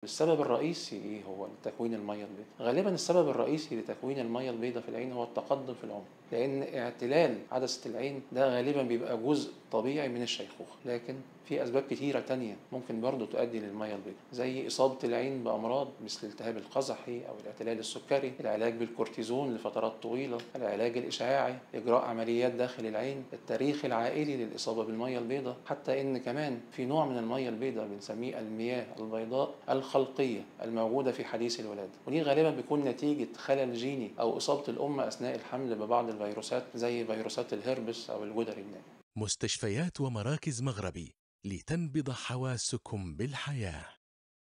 السبب الرئيسي ايه هو لتكوين الميه البيضاء غالبا السبب الرئيسي لتكوين الميه البيضاء في العين هو التقدم في العمر لان اعتلال عدسه العين ده غالبا بيبقى جزء طبيعي من الشيخوخه لكن في اسباب كتيره تانية ممكن برضو تؤدي للميه البيضاء زي اصابه العين بامراض مثل الالتهاب القزحي او الاعتلال السكري العلاج بالكورتيزون لفترات طويله العلاج الاشعاعي اجراء عمليات داخل العين التاريخ العائلي للاصابه بالميه البيضاء حتى ان كمان في نوع من الميه البيضاء بنسميه المياه البيضاء الخلقيه الموجوده في حديث الولاده ودي غالبا بيكون نتيجه خلل جيني او اصابه الام اثناء الحمل ببعض الفيروسات زي فيروسات الهربس او الجدري الناعم مستشفيات ومراكز مغربي لتنبض حواسكم بالحياه